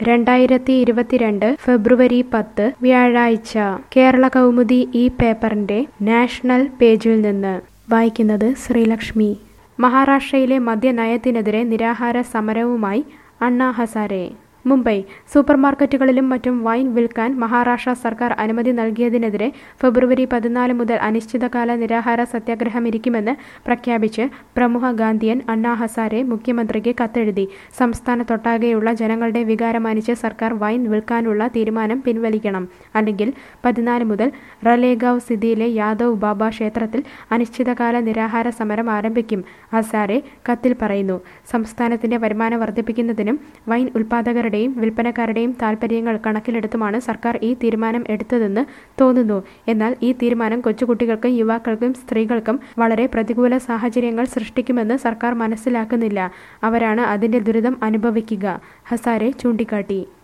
രണ്ടായിരത്തി ഇരുപത്തിരണ്ട് ഫെബ്രുവരി പത്ത് വ്യാഴാഴ്ച കേരള കൗമുദി ഈ പേപ്പറിന്റെ നാഷണൽ പേജിൽ നിന്ന് വായിക്കുന്നത് ശ്രീലക്ഷ്മി മഹാരാഷ്ട്രയിലെ മദ്യനയത്തിനെതിരെ നിരാഹാര സമരവുമായി അണ്ണാ ഹസാരെ മുംബൈ സൂപ്പർമാർക്കറ്റുകളിലും മറ്റും വൈൻ വിൽക്കാൻ മഹാരാഷ്ട്ര സർക്കാർ അനുമതി നൽകിയതിനെതിരെ ഫെബ്രുവരി പതിനാല് മുതൽ അനിശ്ചിതകാല നിരാഹാര സത്യാഗ്രഹം ഇരിക്കുമെന്ന് പ്രഖ്യാപിച്ച് പ്രമുഖ ഗാന്ധിയൻ അണ്ണാ ഹസാരെ മുഖ്യമന്ത്രിക്ക് കത്തെഴുതി സംസ്ഥാനത്തൊട്ടാകെയുള്ള ജനങ്ങളുടെ വികാരമാനിച്ച് സർക്കാർ വൈൻ വിൽക്കാനുള്ള തീരുമാനം പിൻവലിക്കണം അല്ലെങ്കിൽ പതിനാല് മുതൽ റലേഗാവ് സിറ്റിയിലെ യാദവ് ബാബ ക്ഷേത്രത്തിൽ അനിശ്ചിതകാല നിരാഹാര സമരം ആരംഭിക്കും ഹസാരെ കത്തിൽ പറയുന്നു സംസ്ഥാനത്തിന്റെ വരുമാനം വർദ്ധിപ്പിക്കുന്നതിനും വൈൻ ഉൽപ്പാദകരുടെ ഉടമകളുടെയും വിൽപ്പനക്കാരുടെയും താൽപ്പര്യങ്ങൾ കണക്കിലെടുത്തുമാണ് സർക്കാർ ഈ തീരുമാനം എടുത്തതെന്ന് തോന്നുന്നു എന്നാൽ ഈ തീരുമാനം കൊച്ചുകുട്ടികൾക്കും യുവാക്കൾക്കും സ്ത്രീകൾക്കും വളരെ പ്രതികൂല സാഹചര്യങ്ങൾ സൃഷ്ടിക്കുമെന്ന് സർക്കാർ മനസ്സിലാക്കുന്നില്ല അവരാണ് അതിന്റെ ദുരിതം അനുഭവിക്കുക ഹസാരെ ചൂണ്ടിക്കാട്ടി